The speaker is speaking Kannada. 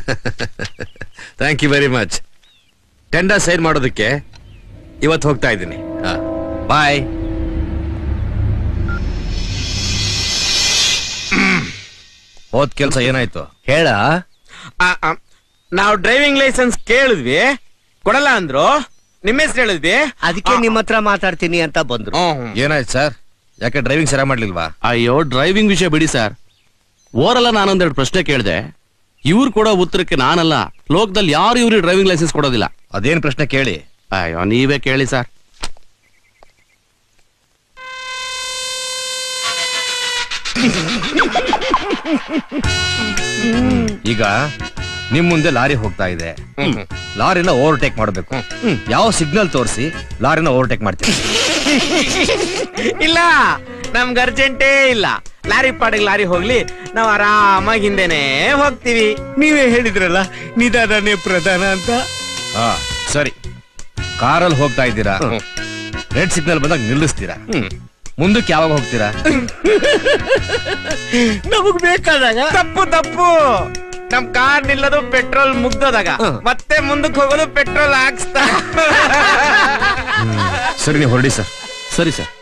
Thank you very much tender sign ಮಾಡೋದಕ್ಕೆ ಇವತ್ತು ಹೋಗ್ತಾ ಇದ್ದೀನಿ ಬಾಯ್ ಹೋದ್ ಕೆಲ್ಸ ಏನಾಯ್ತು ಹೇಳ ನಾವು ಡ್ರೈವಿಂಗ್ ಲೈಸೆನ್ಸ್ ಕೇಳಿದ್ವಿ ಕೊಡಲ್ಲ ಅಂದ್ರು ನಿಮ್ಮ ಹೆಸರು ಹೇಳಿದ್ವಿ ಅದಕ್ಕೆ ನಿಮ್ಮ ಹತ್ರ ಮಾತಾಡ್ತೀನಿ ಅಂತ ಬಂದ್ರು ಹ್ಮ್. ಏನಾಯ್ತು ಸರ್ ಯಾಕೆ ಡ್ರೈವಿಂಗ್ ಸರಿ ಮಾಡ್ಲಿಲ್ವಾ ಅಯ್ಯೋ ಡ್ರೈವಿಂಗ್ ವಿಷಯ ಬಿಡಿ ಸರ್ ಓರಲ್ಲ ನಾನೊಂದೆರಡು ಪ್ರಶ್ನೆ ಕೇಳಿದೆ ಇವ್ರು ಕೊಡೋ ಉತ್ತರಕ್ಕೆ ನಾನಲ್ಲ ಲೋಕದಲ್ಲಿ ಯಾರು ಇವ್ರಿಗೆ ಡ್ರೈವಿಂಗ್ ಲೈಸೆನ್ಸ್ ಕೊಡೋದಿಲ್ಲ ಅದೇನ್ ಪ್ರಶ್ನೆ ಕೇಳಿ ಅಯ್ಯೋ ನೀವೇ ಕೇಳಿ ಸರ್ ಈಗ ನಿಮ್ ಮುಂದೆ ಲಾರಿ ಹೋಗ್ತಾ ಇದೆ ಲಾರಿನ ಓವರ್ಟೇಕ್ ಮಾಡಬೇಕು ಯಾವ ಸಿಗ್ನಲ್ ತೋರಿಸಿ ಲಾರಿನ ಓವರ್ಟೇಕ್ ಮಾಡ್ತೀವಿ ಇಲ್ಲ ನಮ್ಗೆ ಅರ್ಜೆಂಟೇ ಇಲ್ಲ ಲಾರಿ ಪಾಡಿಗೆ ಲಾರಿ ಹೋಗ್ಲಿ ನಾವ್ ಆರಾಮಾಗಿ ಹಿಂದೆನೆ ಹೋಗ್ತೀವಿ ನೀವೇ ಹೇಳಿದ್ರಲ್ಲ ನಿಧಾನನೇ ಪ್ರಧಾನ ಅಂತ ಹಾ ಸರಿ ಕಾರಲ್ಲಿ ಹೋಗ್ತಾ ಇದ್ದೀರಾ ರೆಡ್ ಸಿಗ್ನಲ್ ಬಂದಾಗ ನಿಲ್ಲಿಸ್ತೀರಾ ಮುಂದಕ್ಕೆ ಯಾವಾಗ ಹೋಗ್ತೀರಾ ನಮಗ್ ಬೇಕಾದಾಗ ತಪ್ಪು ತಪ್ಪು ನಮ್ ಕಾರ್ ನಿಲ್ಲೋದು ಪೆಟ್ರೋಲ್ ಮುಗ್ದೋದಾಗ ಮತ್ತೆ ಮುಂದಕ್ಕೆ ಹೋಗೋದು ಪೆಟ್ರೋಲ್ ಹಾಕ್ಸ್ತಾ ಸರಿ ನೀವು ಹೊರಡಿ ಸರ್ ಸರಿ ಸರ್